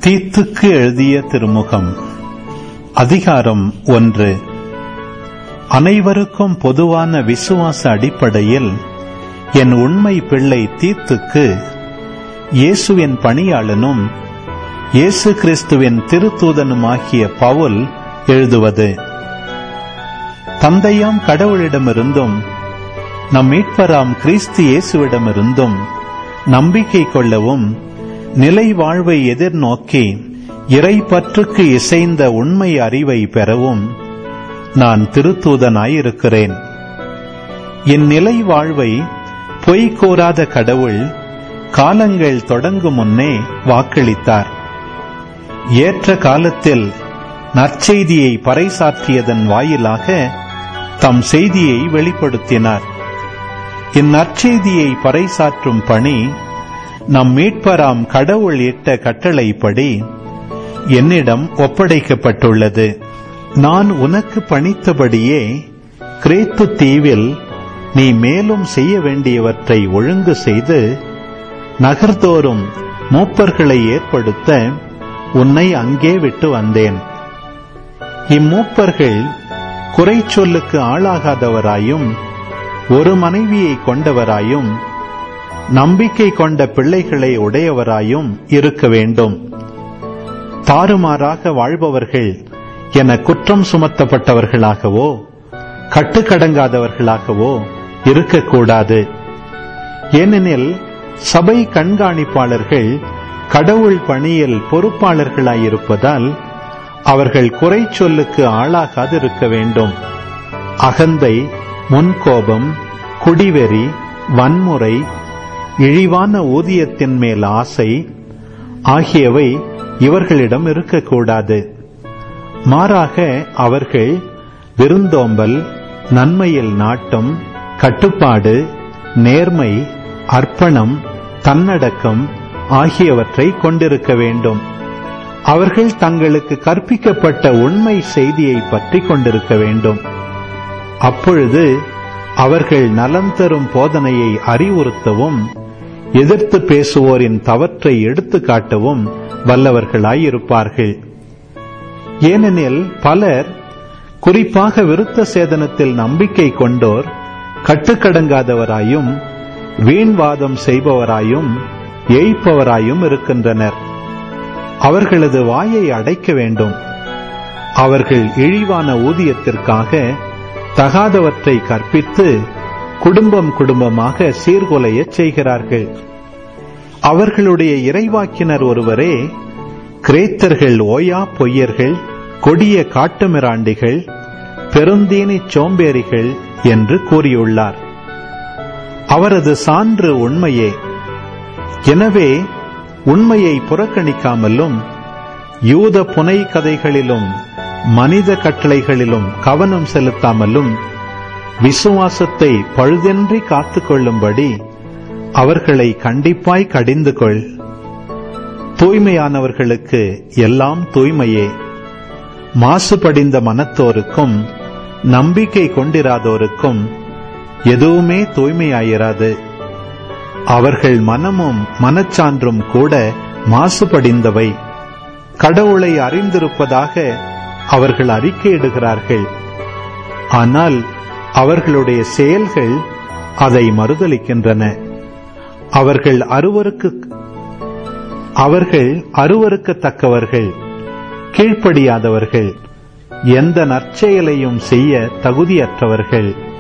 தீத்துக்கு எழுதிய திருமுகம் அதிகாரம் ஒன்று அனைவருக்கும் பொதுவான விசுவாச அடிப்படையில் என் உண்மை பிள்ளை தீத்துக்கு இயேசுவின் பணியாளனும் இயேசு கிறிஸ்துவின் திருத்தூதனுமாகிய பவுல் எழுதுவது தந்தையாம் கடவுளிடமிருந்தும் நம் மீட்பராம் கிறிஸ்து இயேசுவிடமிருந்தும் நம்பிக்கை கொள்ளவும் நிலை வாழ்வை எதிர்நோக்கி இறை பற்றுக்கு இசைந்த உண்மை அறிவை பெறவும் நான் திருத்தூதனாயிருக்கிறேன் இந்நிலை வாழ்வை பொய் கூறாத கடவுள் காலங்கள் தொடங்கும் முன்னே வாக்களித்தார் ஏற்ற காலத்தில் நற்செய்தியை பறைசாற்றியதன் வாயிலாக தம் செய்தியை வெளிப்படுத்தினார் இந்நற்செய்தியை பறைசாற்றும் பணி நம் மீட்பராம் கடவுள் இட்ட கட்டளைப்படி என்னிடம் ஒப்படைக்கப்பட்டுள்ளது நான் உனக்கு பணித்தபடியே கிரேத்து தீவில் நீ மேலும் செய்ய வேண்டியவற்றை ஒழுங்கு செய்து நகர்தோறும் மூப்பர்களை ஏற்படுத்த உன்னை அங்கே விட்டு வந்தேன் இம்மூப்பர்கள் குறை சொல்லுக்கு ஆளாகாதவராயும் ஒரு மனைவியை கொண்டவராயும் நம்பிக்கை கொண்ட பிள்ளைகளை உடையவராயும் இருக்க வேண்டும் தாறுமாறாக வாழ்பவர்கள் என குற்றம் சுமத்தப்பட்டவர்களாகவோ கட்டுக்கடங்காதவர்களாகவோ இருக்கக்கூடாது ஏனெனில் சபை கண்காணிப்பாளர்கள் கடவுள் பணியில் பொறுப்பாளர்களாயிருப்பதால் அவர்கள் குறை சொல்லுக்கு ஆளாகாதிருக்க வேண்டும் அகந்தை முன்கோபம் குடிவெறி வன்முறை இழிவான ஊதியத்தின் மேல் ஆசை ஆகியவை இவர்களிடம் இருக்கக்கூடாது மாறாக அவர்கள் விருந்தோம்பல் நன்மையில் நாட்டம் கட்டுப்பாடு நேர்மை அர்ப்பணம் தன்னடக்கம் ஆகியவற்றை கொண்டிருக்க வேண்டும் அவர்கள் தங்களுக்கு கற்பிக்கப்பட்ட உண்மை செய்தியை பற்றி கொண்டிருக்க வேண்டும் அப்பொழுது அவர்கள் நலம் தரும் போதனையை அறிவுறுத்தவும் எதிர்த்து பேசுவோரின் தவற்றை எடுத்து காட்டவும் வல்லவர்களாயிருப்பார்கள் ஏனெனில் பலர் குறிப்பாக விருத்த சேதனத்தில் நம்பிக்கை கொண்டோர் கட்டுக்கடங்காதவராயும் வீண்வாதம் செய்பவராயும் ஏய்ப்பவராயும் இருக்கின்றனர் அவர்களது வாயை அடைக்க வேண்டும் அவர்கள் இழிவான ஊதியத்திற்காக தகாதவற்றை கற்பித்து குடும்பம் குடும்பமாக சீர்குலையச் செய்கிறார்கள் அவர்களுடைய இறைவாக்கினர் ஒருவரே கிரேத்தர்கள் ஓயா பொய்யர்கள் கொடிய காட்டுமிராண்டிகள் பெருந்தீனி சோம்பேறிகள் என்று கூறியுள்ளார் அவரது சான்று உண்மையே எனவே உண்மையை புறக்கணிக்காமலும் யூத புனை கதைகளிலும் மனித கட்டளைகளிலும் கவனம் செலுத்தாமலும் விசுவாசத்தை பழுதென்றி காத்துக்கொள்ளும்படி அவர்களை கண்டிப்பாய் கடிந்து கொள் தூய்மையானவர்களுக்கு எல்லாம் தூய்மையே மாசுபடிந்த மனத்தோருக்கும் நம்பிக்கை கொண்டிராதோருக்கும் எதுவுமே தூய்மையாயிராது அவர்கள் மனமும் மனச்சான்றும் கூட மாசுபடிந்தவை கடவுளை அறிந்திருப்பதாக அவர்கள் அறிக்கையிடுகிறார்கள் ஆனால் அவர்களுடைய செயல்கள் அதை மறுதளிக்கின்றன அவர்கள் அருவருக்கு அவர்கள் அருவருக்கத்தக்கவர்கள் கீழ்ப்படியாதவர்கள் எந்த நற்செயலையும் செய்ய தகுதியற்றவர்கள்